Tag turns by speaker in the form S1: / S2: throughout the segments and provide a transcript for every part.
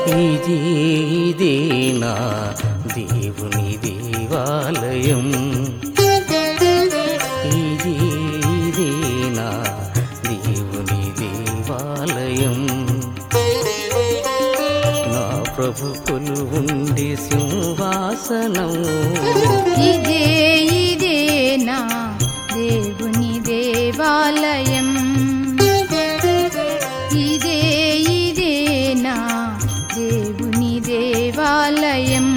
S1: ఇదే ఇదే నా దేవుని దేవాలయం ఇదే ఇదే నా దేవుని దేవాలయం నా ప్రభు కొలువుండే సింహాసనం
S2: ఇదే ఇదే నా దేవుని దేవాలయం ఇదే ఇదే నా దేవుని దేవాలయం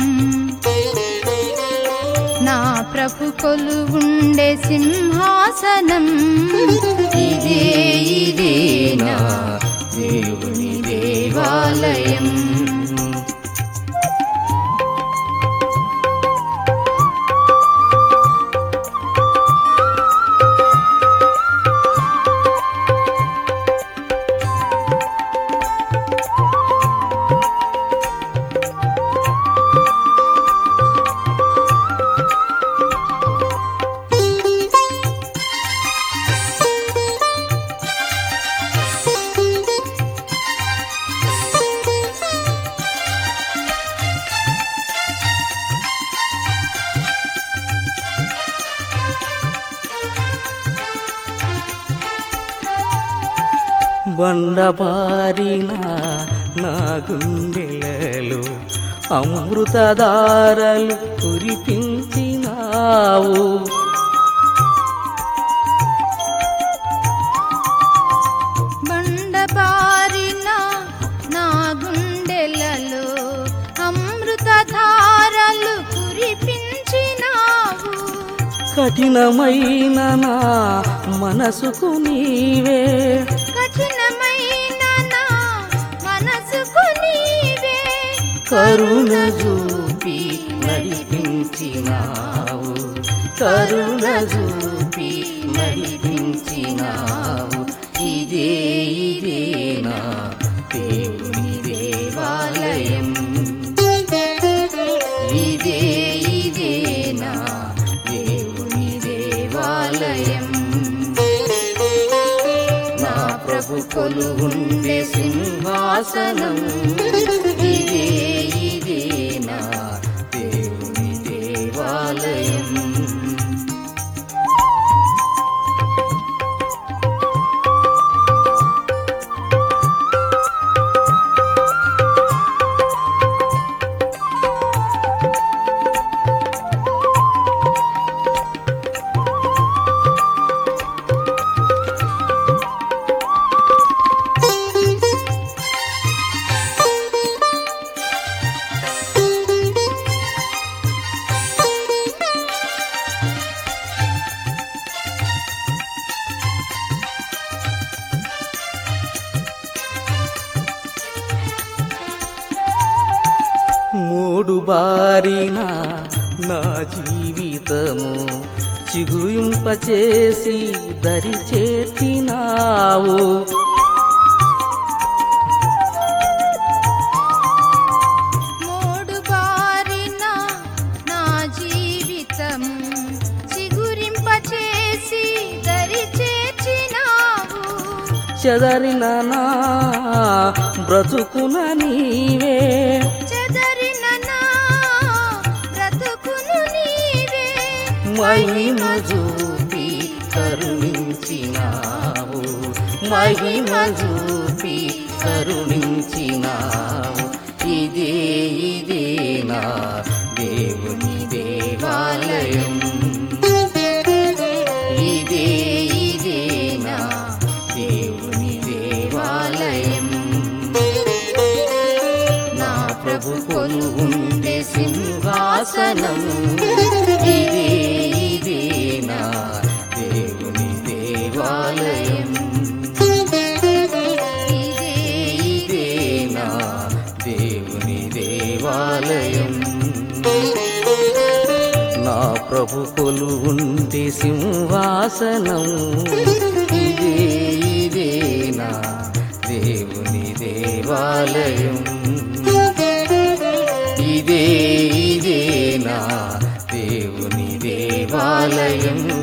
S2: నా ప్రభు కొలువుండే సింహాసనం ఇదే ఇదే నా దేవుని దేవాలయం
S1: బండబారిన నా గుండెలలో అమృతధారలు కురిపించినావు
S2: బండబారిన నా గుండెలలో అమృతధారలు కురిపించినావు
S1: కఠినమైన నా మనసుకు నీవే
S2: కఠినమైన నా మనసుకు నీవే
S1: కరుణ చూపి నడిపించినావు కరుణ చూపి నడిపించినావు ఇదే ఇదే నా దేవుని దేవాలయం ఇదే ఇదే నా దేవుని దేవాలయం నా ప్రభు కొలువుండే సింహాసనం ఇదే ఇదే నా దేవుని దేవాలయం మూడు బారిన నా జీవితము చిగుయింపచేసి దరి చేర్చినావు
S2: మూడు బారిన నా జీవితం చిగురింపచేసి దరి చేర్చినావు
S1: చెదరిన నా బ్రతుకున నీవే
S2: చెదరిన నా బ్రతుకును నీవే
S1: మహిమ చూపి కరుణించినావు మహిమ చూపి కరుణించినావు ఇదే ఇదే నా దేవుని దేవాలయం ఇదే ఇదే నా దేవుని దేవాలయం నా ప్రభు కొలువుండే సింహాసనం ఇదే ఇదే నా దేవుని దేవాలయం
S2: ఇదే
S1: ఇదే నా దేవుని దేవాలయం నా ప్రభు కొలువుండే సింహాసనం ఇదే ఇదే నా దేవుని దేవాలయం ఇదే ఇదే నా దేవుని దేవాలయం